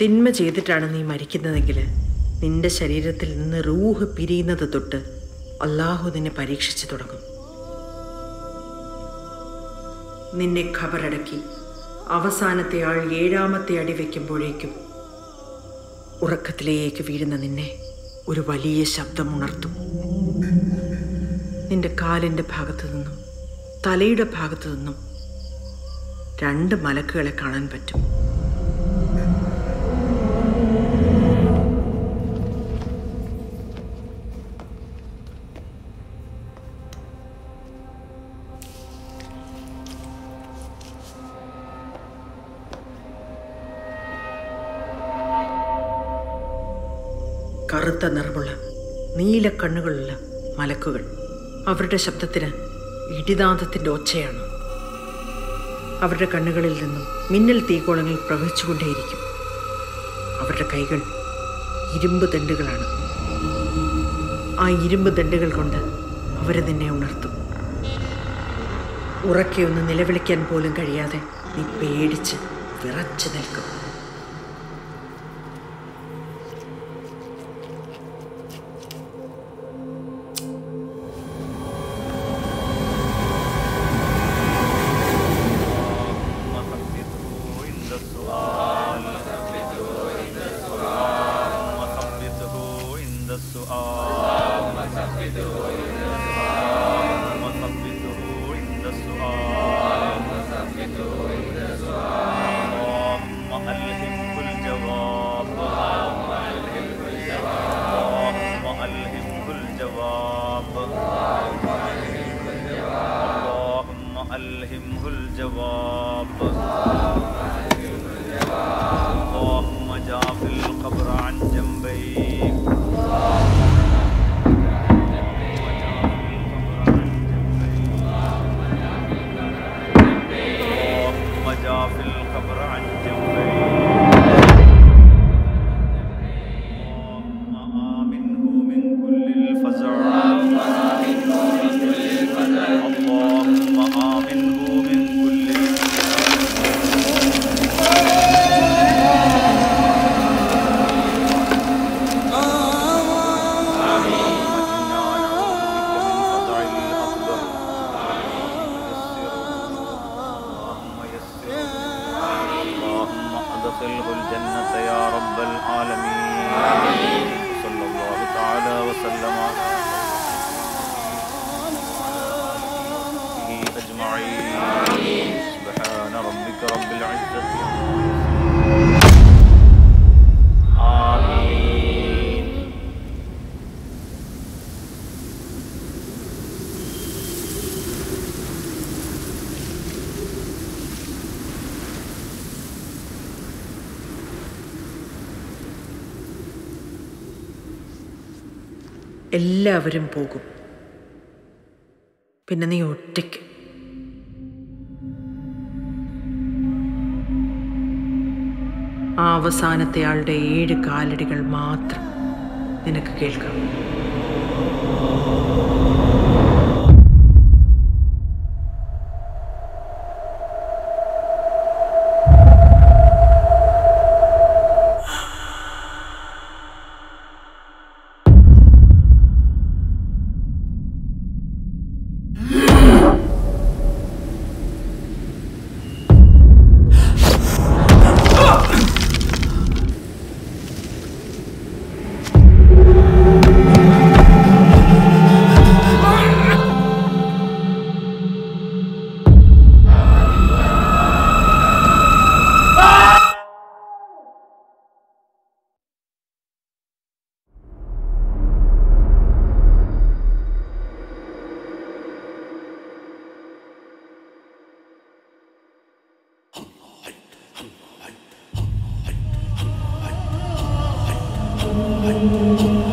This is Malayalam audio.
തിന്മ ചെയ്തിട്ടാണ് നീ മരിക്കുന്നതെങ്കിൽ നിന്റെ ശരീരത്തിൽ നിന്ന് റൂഹ് പിരിയുന്നത് തൊട്ട് അള്ളാഹു നിന്നെ പരീക്ഷിച്ചു തുടങ്ങും നിന്നെ ഖബറടക്കി അവസാനത്തെ ആൾ ഏഴാമത്തെ അടി വയ്ക്കുമ്പോഴേക്കും ഉറക്കത്തിലേക്ക് വീഴുന്ന നിന്നെ ഒരു വലിയ ശബ്ദം ഉണർത്തും നിന്റെ കാലിൻ്റെ ഭാഗത്തു നിന്നും തലയുടെ ഭാഗത്തു നിന്നും രണ്ട് മലക്കുകളെ കാണാൻ പറ്റും കറുത്ത നിറമുള്ള നീല കണ്ണുകളുള്ള മലക്കുകൾ അവരുടെ ശബ്ദത്തിന് ഇടിനാദത്തിൻ്റെ ഒച്ചയാണ് അവരുടെ കണ്ണുകളിൽ നിന്നും മിന്നൽ തീകോളങ്ങൾ പ്രവഹിച്ചുകൊണ്ടേയിരിക്കും അവരുടെ കൈകൾ ഇരുമ്പ് ദണ്ടുകളാണ് ആ ഇരുമ്പ് ദണ്ടുകൾ കൊണ്ട് അവരെ നിന്നെ ഉണർത്തും ഉറക്കെ ഒന്ന് നിലവിളിക്കാൻ പോലും കഴിയാതെ നീ പേടിച്ച് വിറച്ചു നിൽക്കും ألهمه الجواب اللهم جاف القبر عن جنبيك اللهم جاف القبر عن جنبيك اللهم آمنه من كل الفزع اللهم آمنه من كل اللهم أدخله الجنة يا رب العالمين صلى الله تعالى وسلم على آله أجمعين سبحان ربك رب العزة آمين എല്ലാവരും പോകും പിന്നെ നീ ഒറ്റയ്ക്ക് ആ അവസാനത്തെ ആളുടെ ഏഴ് കാലടികൾ മാത്രം നിനക്ക് കേൾക്കാം Thank you.